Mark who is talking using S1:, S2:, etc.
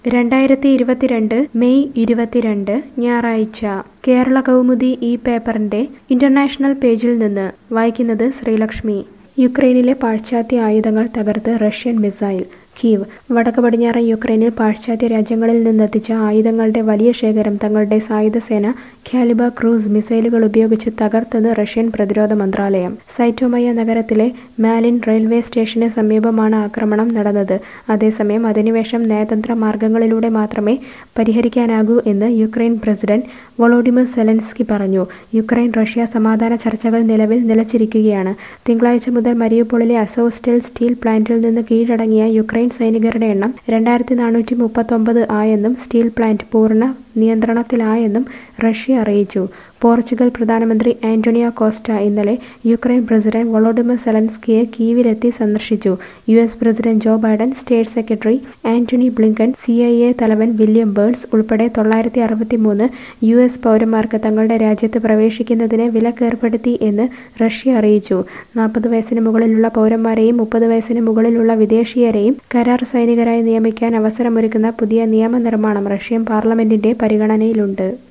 S1: രണ്ടായിരത്തി ഇരുപത്തിരണ്ട് മെയ് ഇരുപത്തിരണ്ട് ഞായറാഴ്ച കേരള കൗമുദി ഈ പേപ്പറിന്റെ ഇന്റർനാഷണൽ പേജിൽ നിന്ന് വായിക്കുന്നത് ശ്രീലക്ഷ്മി യുക്രൈനിലെ പാശ്ചാത്യ ആയുധങ്ങൾ തകർത്ത് റഷ്യൻ മിസൈൽ കീവ് വടക്ക് പടിഞ്ഞാറൻ യുക്രൈനിൽ പാശ്ചാത്യ രാജ്യങ്ങളിൽ നിന്നെത്തിച്ച ആയുധങ്ങളുടെ വലിയ ശേഖരം തങ്ങളുടെ സായുധ സേന ഖ്യാലിബ ക്രൂസ് മിസൈലുകൾ ഉപയോഗിച്ച് തകർത്തെന്ന് റഷ്യൻ പ്രതിരോധ മന്ത്രാലയം സൈറ്റോമയ നഗരത്തിലെ മാലിൻ റെയിൽവേ സ്റ്റേഷന് സമീപമാണ് ആക്രമണം നടന്നത് അതേസമയം അധിനിവേശം നയതന്ത്ര മാർഗങ്ങളിലൂടെ മാത്രമേ പരിഹരിക്കാനാകൂ എന്ന് യുക്രൈൻ പ്രസിഡന്റ് വൊളോഡിമിർ സെലൻസ്കി പറഞ്ഞു യുക്രൈൻ റഷ്യ സമാധാന ചർച്ചകൾ നിലവിൽ നിലച്ചിരിക്കുകയാണ് തിങ്കളാഴ്ച മുതൽ മരിയുപോളിലെ അസോസ്റ്റൽ സ്റ്റീൽ പ്ലാന്റിൽ നിന്ന് കീഴടങ്ങിയ യുക്രൈൻ സൈനികരുടെ എണ്ണം രണ്ടായിരത്തി നാനൂറ്റി മുപ്പത്തൊമ്പത് ആയെന്നും സ്റ്റീൽ പ്ലാന്റ് പൂർണ്ണ നിയന്ത്രണത്തിലായെന്നും റഷ്യ അറിയിച്ചു പോർച്ചുഗൽ പ്രധാനമന്ത്രി ആന്റോണിയോ കോസ്റ്റ ഇന്നലെ യുക്രൈൻ പ്രസിഡന്റ് വൊളോഡിമിർ സെലൻസ്കിയെ കീവിലെത്തി സന്ദർശിച്ചു U S president Joe Biden state secretary Antony Blinken C I A തലവൻ വില്യം ബേൺസ് ഉൾപ്പെടെ തൊള്ളായിരത്തി അറുപത്തിമൂന്ന് യു എസ് പൗരന്മാർക്ക് തങ്ങളുടെ രാജ്യത്ത് പ്രവേശിക്കുന്നതിന് വിലക്കേർപ്പെടുത്തി എന്ന് റഷ്യ അറിയിച്ചു നാൽപ്പത് വയസ്സിന് മുകളിലുള്ള പൗരന്മാരെയും മുപ്പത് വയസ്സിന് മുകളിലുള്ള വിദേശീയരെയും കരാർ സൈനികരായി നിയമിക്കാൻ അവസരമൊരുക്കുന്ന പുതിയ നിയമനിർമ്മാണം റഷ്യൻ പാർലമെന്റിന്റെ പരിഗണനയിലുണ്ട്